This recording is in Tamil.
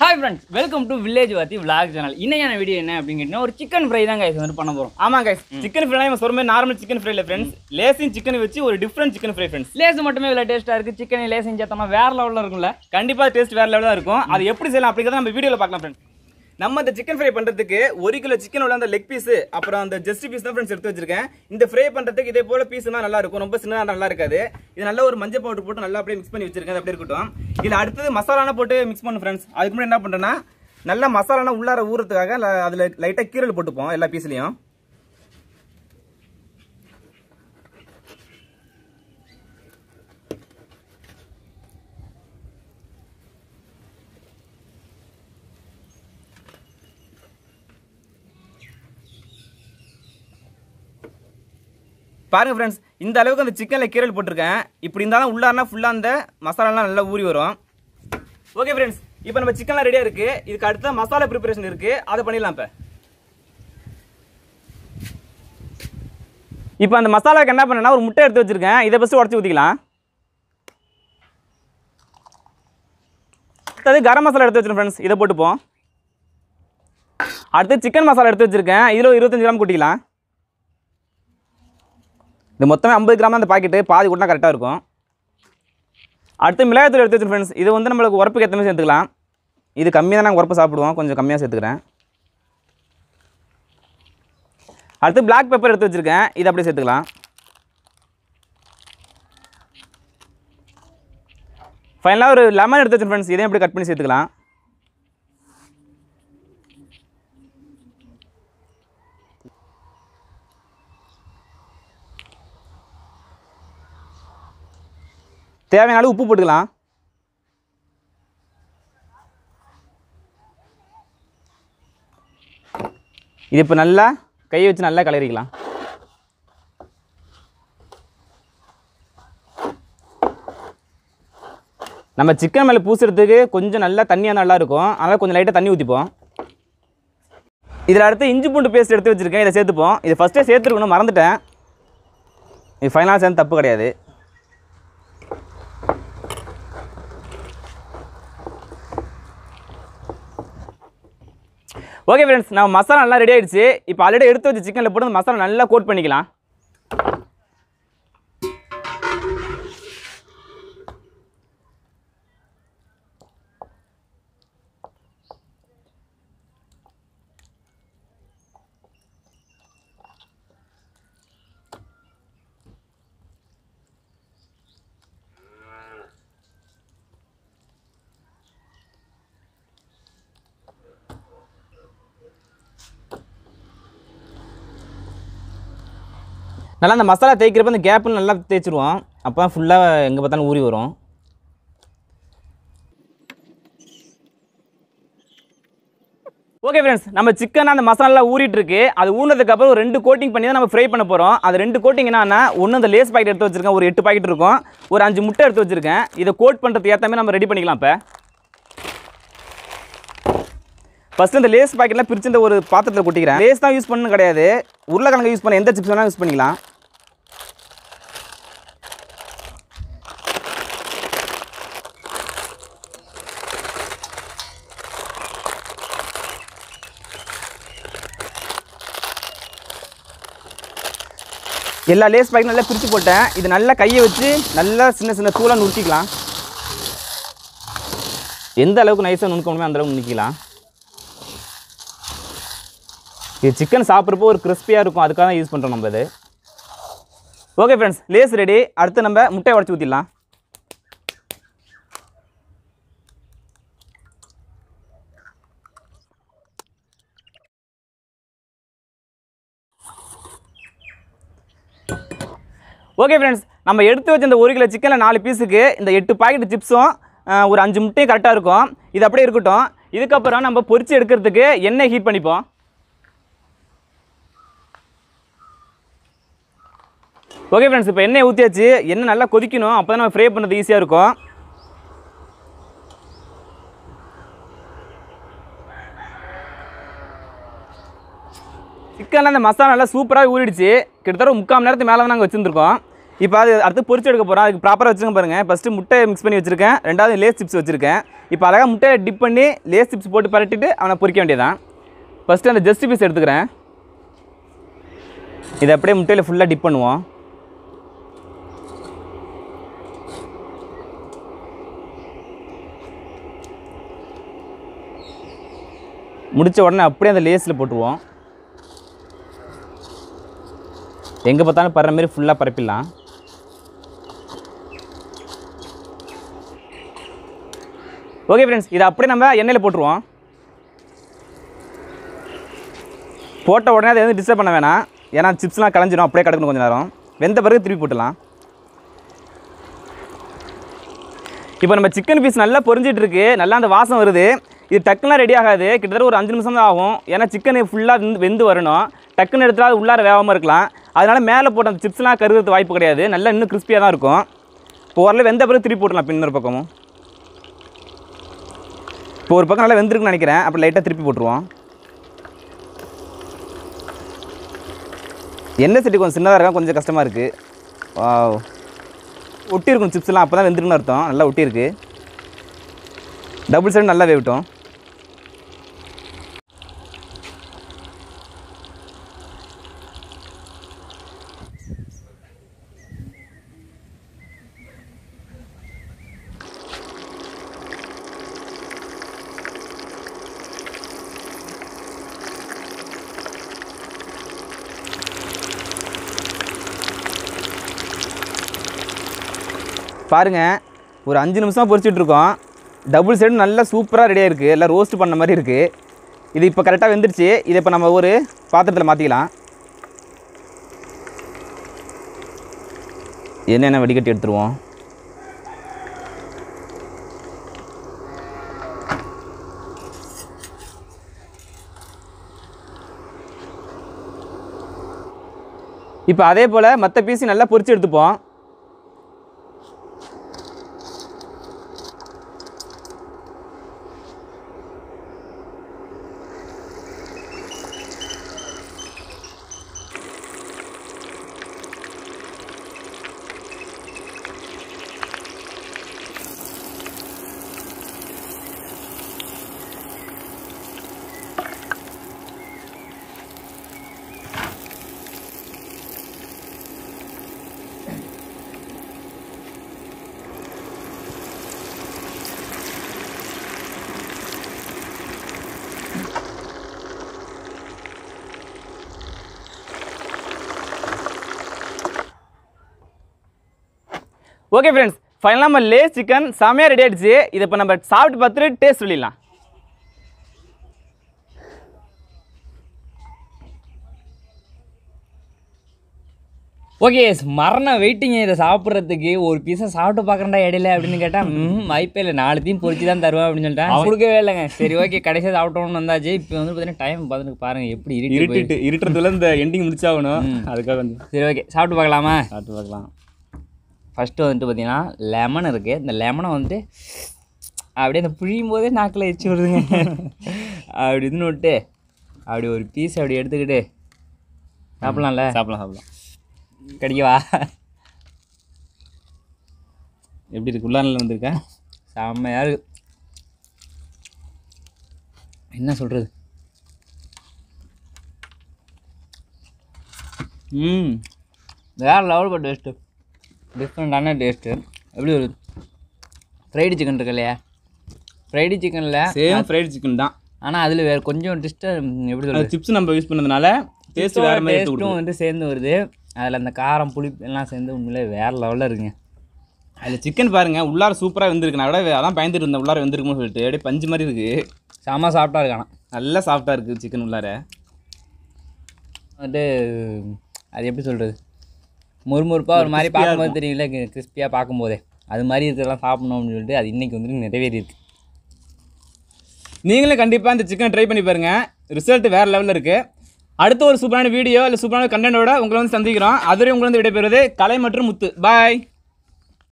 hi friends welcome to village Vaathi vlog channel இன்னையான வீடியோ என்ன அப்படின்னு கேட்டிங்கன்னா ஒரு சிக்கன் ஃப்ரை தான் கைஸ் வந்து பண்ண போகிறோம் ஆமா கைஸ் சிக்கன் ஃப்ரை நம்ம சொல்ற மாதிரி நார்மல் சிக்கன் ஃப்ரை இல்ல ஃப்ரெண்ட்ஸ் லேசின் சிக்கன் வச்சு ஒரு different chicken fry friends Lay's மட்டுமே இவ்வளோ டேஸ்ட்டாக இருக்குது சிக்கன் லேஸ் செஞ்சோம்னா வேற லெவலில் இருக்கும்ல கண்டிப்பா டேஸ்ட் வேற லெவலா இருக்கும் அது எப்படி செய்யலாம் அப்படிங்கறத நம்ம வீடியோல பார்க்கலாம் ஃப்ரெண்ட்ஸ் நம்ம இந்த சிக்கன் ஃப்ரை பண்றதுக்கு ஒரு கிலோ சிக்கன் உள்ள அந்த லெக் பீஸ் அப்புறம் அந்த ஜஸ்ட் பீஸ் தான் ஃப்ரெண்ட்ஸ் எடுத்து வச்சிருக்கேன் இந்த ஃப்ரை பண்றதுக்கு இதே போல பீஸ் தான் நல்லா இருக்கும் ரொம்ப சின்னதா நல்லா இருக்காது இது நல்லா ஒரு மஞ்சள் பவுடர் போட்டு நல்லா அப்படியே மிக்ஸ் பண்ணி வச்சிருக்கேன் அது அப்படியே இருக்கட்டும் இதுல அடுத்தது மசாலான போட்டு மிக்ஸ் பண்ணு ஃப்ரெண்ட்ஸ் அதுக்கு முன்னாடி என்ன பண்றேன்னா நல்லா மசாலான உள்ளார ஊறதுக்காக ல- அதுல லைட்டா கீரல் போட்டுப்போம் எல்லா பீஸ்லயும் பாருங்க ஃப்ரெண்ட்ஸ் இந்த அளவுக்கு அந்த சிக்கனில் கீரல் போட்டிருக்கேன் இப்படி இருந்தாலும் உள்ளாருனா ஃபுல்லாக அந்த மசாலாலாம் நல்லா ஊறி வரும் ஓகே ஃப்ரெண்ட்ஸ் இப்போ நம்ம சிக்கன்லாம் ரெடியாக இருக்கு இதுக்கு அடுத்த மசாலா ப்ரிப்பரேஷன் இருக்கு அதை பண்ணிடலாம் இப்போ இப்போ அந்த மசாலாவுக்கு என்ன பண்ணேன்னா ஒரு முட்டை எடுத்து வச்சிருக்கேன் இதை ஃபஸ்ட்டு உடச்சி ஊற்றிக்கலாம் அடுத்தது கரம் மசாலா எடுத்து வச்சிருக்கேன் ஃப்ரெண்ட்ஸ் இதை போட்டுப்போம் அடுத்து சிக்கன் மசாலா எடுத்து வச்சிருக்கேன் இதில் ஒரு இருபத்தஞ்சு கிராம் கொட்டிக்கலாம் இது மொத்தமே ஐம்பது கிராம் அந்த பாக்கெட்டு பாதி கூட்டினா கரெக்டாக இருக்கும் அடுத்து மிளகாத்தூள் எடுத்து வச்சு ஃப்ரெண்ட்ஸ் இது வந்து நம்மளுக்கு உரப்புக்கு ஏற்ற மாதிரி சேர்த்துக்கலாம் இது கம்மியாக தான் நாங்கள் உரப்பு சாப்பிடுவோம் கொஞ்சம் கம்மியாக சேர்த்துக்கிறேன் அடுத்து பிளாக் பெப்பர் எடுத்து வச்சுருக்கேன் இது அப்படியே சேர்த்துக்கலாம் ஃபைனலாக ஒரு லெமன் எடுத்து வச்சு ஃப்ரெண்ட்ஸ் இதையும் அப்படியே கட் பண்ணி சேர்த்துக்கலாம் தேவையான அளவு உப்பு போட்டுக்கலாம் இது இப்போ நல்லா கையை வச்சு நல்லா கலரிக்கலாம் நம்ம சிக்கன் மேலே பூசுறதுக்கு கொஞ்சம் நல்லா தண்ணியாக நல்லா இருக்கும் அதனால் கொஞ்சம் லைட்டாக தண்ணி ஊற்றிப்போம் இதில் அடுத்து இஞ்சி பூண்டு பேஸ்ட் எடுத்து வச்சுருக்கேன் இதை சேர்த்துப்போம் இது ஃபஸ்ட்டே சேர்த்துருக்கணும் மறந்துட்டேன் இது ஃபைனலாக சேர்ந்து தப்பு கிடையாது ஓகே ஃப்ரெண்ட்ஸ் நம்ம மசாலா நல்லா ரெடி ஆயிடுச்சு இப்போ ஆல்ரெடி எடுத்து வச்ச சிக்கனில் போட்டு அந்த மசாலா நல்லா கோட் பண்ணிக்கலாம் நல்லா அந்த மசாலா தேய்க்கிறப்ப அந்த கேப்பில் நல்லா தேய்ச்சிருவோம் அப்போ தான் ஃபுல்லாக எங்கே பார்த்தாலும் ஊறி வரும் ஓகே ஃப்ரெண்ட்ஸ் நம்ம சிக்கன் அந்த மசாலா ஊறிட்டு இருக்கு அது ஊறினதுக்கு அப்புறம் ஒரு ரெண்டு கோட்டிங் பண்ணி தான் நம்ம ஃப்ரை பண்ண போகிறோம் அது ரெண்டு கோட்டிங் என்னன்னா ஒன்று அந்த லேஸ் பாக்கெட் எடுத்து வச்சிருக்கேன் ஒரு எட்டு பாக்கெட் இருக்கும் ஒரு அஞ்சு முட்டை எடுத்து வச்சிருக்கேன் இதை கோட் பண்ணுறதுக்கு ஏற்ற மாதிரி நம்ம ரெடி பண்ணிக்கலாம் இப்போ ஃபஸ்ட்டு இந்த லேஸ் பாக்கெட்லாம் பிரிச்சு இந்த ஒரு பாத்திரத்தில் கொட்டிக்கிறேன் லேஸ் தான் யூஸ் பண்ணணும் கிடையாது உருளைக்கிழங்கு யூஸ் பண்ண எந்த சிப்ஸ் வேணாலும் யூஸ் பண்ணிக்கலாம் எல்லா லேஸ் பாக்கெட் நல்லா பிரித்து போட்டேன் இது நல்லா கையை வச்சு நல்லா சின்ன சின்ன தூளாக நுறுக்கிக்கலாம் எந்த அளவுக்கு நைஸாக நுணுக்க முடியுமோ அந்த அளவுக்கு நுணுக்கிக்கலாம் இது சிக்கன் சாப்பிட்றப்போ ஒரு கிறிஸ்பியாக இருக்கும் அதுக்காக தான் யூஸ் பண்ணுறோம் நம்ம இது ஓகே ஃப்ரெண்ட்ஸ் லேஸ் ரெடி அடுத்து நம்ம முட்டையை உடச்சி ஊற்றிடலாம் ஓகே ஃப்ரெண்ட்ஸ் நம்ம எடுத்து வச்ச இந்த ஒரு கிலோ சிக்கனில் நாலு பீஸுக்கு இந்த எட்டு பாக்கெட் சிப்ஸும் ஒரு அஞ்சு முட்டையும் கரெக்டாக இருக்கும் இது அப்படியே இருக்கட்டும் இதுக்கப்புறம் நம்ம பொரிச்சு எடுக்கிறதுக்கு எண்ணெய் ஹீட் பண்ணிப்போம் ஓகே ஃப்ரெண்ட்ஸ் இப்போ எண்ணெய் ஊற்றியாச்சு எண்ணெய் நல்லா கொதிக்கணும் அப்போ தான் நம்ம ஃப்ரை பண்ணுறது ஈஸியாக இருக்கும் சிக்கனில் அந்த மசாலா நல்லா சூப்பராக ஊறிடுச்சு கிட்டத்தட்ட ஒரு முக்கால் மணி நேரத்துக்கு மேலே தான் நாங்கள் வச்சுருந்துருக்கோம் இப்போ அது அடுத்து பொரிச்சு எடுக்க போகிறோம் அதுக்கு ப்ராப்பராக வச்சுருங்க பாருங்கள் ஃபஸ்ட்டு முட்டை மிக்ஸ் பண்ணி வச்சுருக்கேன் ரெண்டாவது லேஸ் சிப்ஸ் வச்சுருக்கேன் இப்போ அழகாக முட்டையை டிப் பண்ணி லேஸ் சிப்ஸ் போட்டு பரட்டிட்டு அவனை பொரிக்க வேண்டியதான் ஃபஸ்ட்டு அந்த ஜஸ்ட் பீஸ் எடுத்துக்கிறேன் இதை அப்படியே முட்டையில் ஃபுல்லாக டிப் பண்ணுவோம் முடிச்ச உடனே அப்படியே அந்த லேஸில் போட்டுருவோம் எங்கே பார்த்தாலும் படுற மாதிரி ஃபுல்லாக பரப்பிடலாம் ஓகே ஃப்ரெண்ட்ஸ் இதை அப்படியே நம்ம எண்ணெயில் போட்டுருவோம் போட்ட உடனே அதை வந்து டிஸ்டர்ப் பண்ண வேணாம் ஏன்னா சிப்ஸ்லாம் கலைஞ்சிரும் அப்படியே கிடக்கணும் கொஞ்சம் நேரம் வெந்த பிறகு திருப்பி போட்டுடலாம் இப்போ நம்ம சிக்கன் பீஸ் நல்லா பொரிஞ்சிட்டு இருக்கு நல்லா அந்த வாசம் வருது இது டக்குலாம் ரெடி ஆகாது கிட்டத்தட்ட ஒரு அஞ்சு நிமிஷம் தான் ஆகும் ஏன்னா சிக்கன் ஃபுல்லாக வெந்து வெந்து வரணும் டக்குன்னு எடுத்தால் அது உள்ளார வேகாமல் இருக்கலாம் அதனால மேலே போட்ட அந்த சிப்ஸ்லாம் கருகிறது வாய்ப்பு கிடையாது நல்லா இன்னும் கிறிஸ்பியாக தான் இருக்கும் இப்போ ஓரளவு வெந்த பிறகு திருப்பி போட்டுடலாம் இப்போ இன்னொரு பக்கமும் இப்போ ஒரு பக்கம் நல்லா வெந்திருக்குன்னு நினைக்கிறேன் அப்புறம் லைட்டாக திருப்பி போட்டுருவோம் எண்ணெய் சட்டி கொஞ்சம் சின்னதாக இருக்கா கொஞ்சம் கஷ்டமாக இருக்குது வாவ் ஒட்டி இருக்கும் சிப்ஸ்லாம் அப்போ தான் வெந்திருக்குன்னு அர்த்தம் நல்லா ஒட்டி இருக்கு டபுள் சைடு நல்லா வேவிட்டோம் பாருங்க ஒரு அஞ்சு நிமிஷம் பொரிச்சிட்டு இருக்கோம் டபுள் சைடு நல்லா சூப்பராக ரெடியாக இருக்குது எல்லாம் ரோஸ்ட் பண்ண மாதிரி இருக்குது இது இப்போ கரெக்டாக வெந்துருச்சு இதை இப்போ நம்ம ஒரு பாத்திரத்தில் மாற்றிக்கலாம் என்னென்ன வடிகட்டி எடுத்துருவோம் இப்போ அதே போல் மற்ற பீஸு நல்லா பொரிச்சு எடுத்துப்போம் ஓகே ஃப்ரெண்ட்ஸ் ஃபைனலாக நம்ம லேஸ் சிக்கன் செமையாக ரெடி ஆயிடுச்சு இதை இப்போ நம்ம சாப்பிட்டு பார்த்துட்டு டேஸ்ட் சொல்லிடலாம் ஓகே மரண வெயிட்டிங்க இதை சாப்பிட்றதுக்கு ஒரு பீஸை சாப்பிட்டு பார்க்கறேன்டா இடையில அப்படின்னு கேட்டால் ம் வாய்ப்பே இல்லை நாலுத்தையும் பொரிச்சு தான் தருவேன் அப்படின்னு சொல்லிட்டேன் கொடுக்கவே இல்லைங்க சரி ஓகே கடைசியாக சாப்பிட்டோம்னு வந்தாச்சு இப்போ வந்து பார்த்தீங்கன்னா டைம் பார்த்துட்டு பாருங்க எப்படி இருக்கு இருட்டிட்டு இருட்டுறதுல இந்த எண்டிங் முடிச்சாகணும் அதுக்காக வந்து சரி ஓகே சாப்பிட்டு பார்க்கலாமா சாப்பிட்டு பார்க்கலாம் ஃபஸ்ட்டு வந்துட்டு பார்த்தீங்கன்னா லெமன் இருக்குது இந்த லெமனை வந்துட்டு அப்படியே அந்த புழியும் போதே நாக்கில் எச்சு விடுதுங்க அப்படி இதுன்னு விட்டு அப்படி ஒரு பீஸ் அப்படி எடுத்துக்கிட்டு சாப்பிட்லாம்ல சாப்பிடலாம் சாப்பிடலாம் கடிக்கவா எப்படி இருக்கு உள்ளாரில் வந்திருக்கேன் செம்மையாக இருக்கு என்ன சொல்கிறது ம் வேறு லெவல் பட் டேஸ்ட்டு டிஃப்ரெண்ட்டான டேஸ்ட்டு எப்படி ஒரு ஃப்ரைடு சிக்கன் இருக்கு இல்லையா ஃப்ரைடு சிக்கனில் சேம் ஃப்ரைட் சிக்கன் தான் ஆனால் அதில் வேறு கொஞ்சம் டிஸ்ட்டு எப்படி சொல்கிறது அது சிப்ஸ் நம்ம யூஸ் பண்ணதுனால டேஸ்ட் வேறு மாதிரி எடுத்து டேஸ்ட்டும் வந்து சேர்ந்து வருது அதில் அந்த காரம் புளிப்பு எல்லாம் சேர்ந்து உண்மையிலே வேறு லெவலில் இருக்குங்க அதில் சிக்கன் பாருங்க உள்ளார சூப்பராக வெந்திருக்கு நான் விட அதான் பயந்துட்டு இருந்தேன் உள்ளார வெந்திருக்குன்னு சொல்லிட்டு அப்படியே பஞ்சு மாதிரி இருக்கு செம்ம சாப்பிட்டா இருக்கானா நல்லா சாஃப்டாக இருக்குது சிக்கன் உள்ளார வந்துட்டு அது எப்படி சொல்கிறது முறுமுறுப்பாக ஒரு மாதிரி பார்க்கும்போது தெரியல கிறிஸ்பியாக பார்க்கும்போதே அது மாதிரி இருக்கிறதெல்லாம் சாப்பிடணும் அப்படின்னு சொல்லிட்டு அது இன்னைக்கு வந்துட்டு நிறைவேறி இருக்கு நீங்களும் கண்டிப்பாக இந்த சிக்கன் ட்ரை பண்ணி பாருங்க ரிசல்ட் வேறு லெவலில் இருக்குது அடுத்த ஒரு சூப்பரான வீடியோ இல்லை சூப்பரான கண்டென்ட்டோட உங்களை வந்து சந்திக்கிறோம் அதுவரை உங்களை வந்து விடைபெறுவது கலை மற்றும் முத்து பாய்